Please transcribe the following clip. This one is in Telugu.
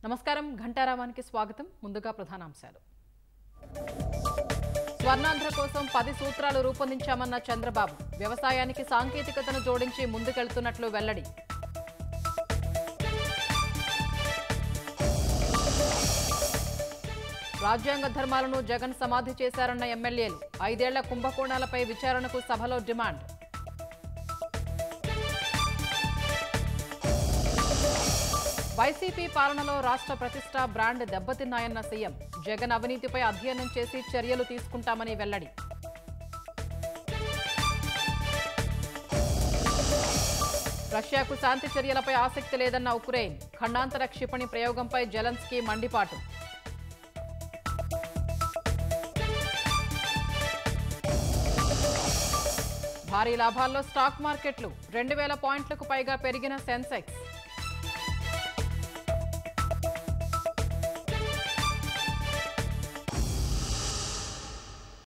నమస్కారం ఘంటారావానికి స్వాగతం ముందుగా ప్రధానాంశాలు స్వర్ణాంధ్ర కోసం పది సూత్రాలు రూపొందించామన్న చంద్రబాబు వ్యవసాయానికి సాంకేతికతను జోడించి ముందుకెళ్తున్నట్లు వెల్లడి రాజ్యాంగ ధర్మాలను జగన్ సమాధి చేశారన్న ఎమ్మెల్యేలు ఐదేళ్ల కుంభకోణాలపై విచారణకు సభలో డిమాండ్ వైసీపీ పాలనలో రాష్ట్ర ప్రతిష్ట బ్రాండ్ దెబ్బతిన్నాయన్న సీఎం జగన్ అవినీతిపై అధ్యయనం చేసి చర్యలు తీసుకుంటామని వెల్లడి రష్యాకు శాంతి చర్యలపై ఆసక్తి లేదన్న ఉక్రెయిన్ ఖండాంతర క్షిపణి ప్రయోగంపై జెలెన్స్కీ మండిపాటు భారీ లాభాల్లో స్టాక్ మార్కెట్లు రెండు వేల పాయింట్లకు పైగా పెరిగిన సెన్సెక్స్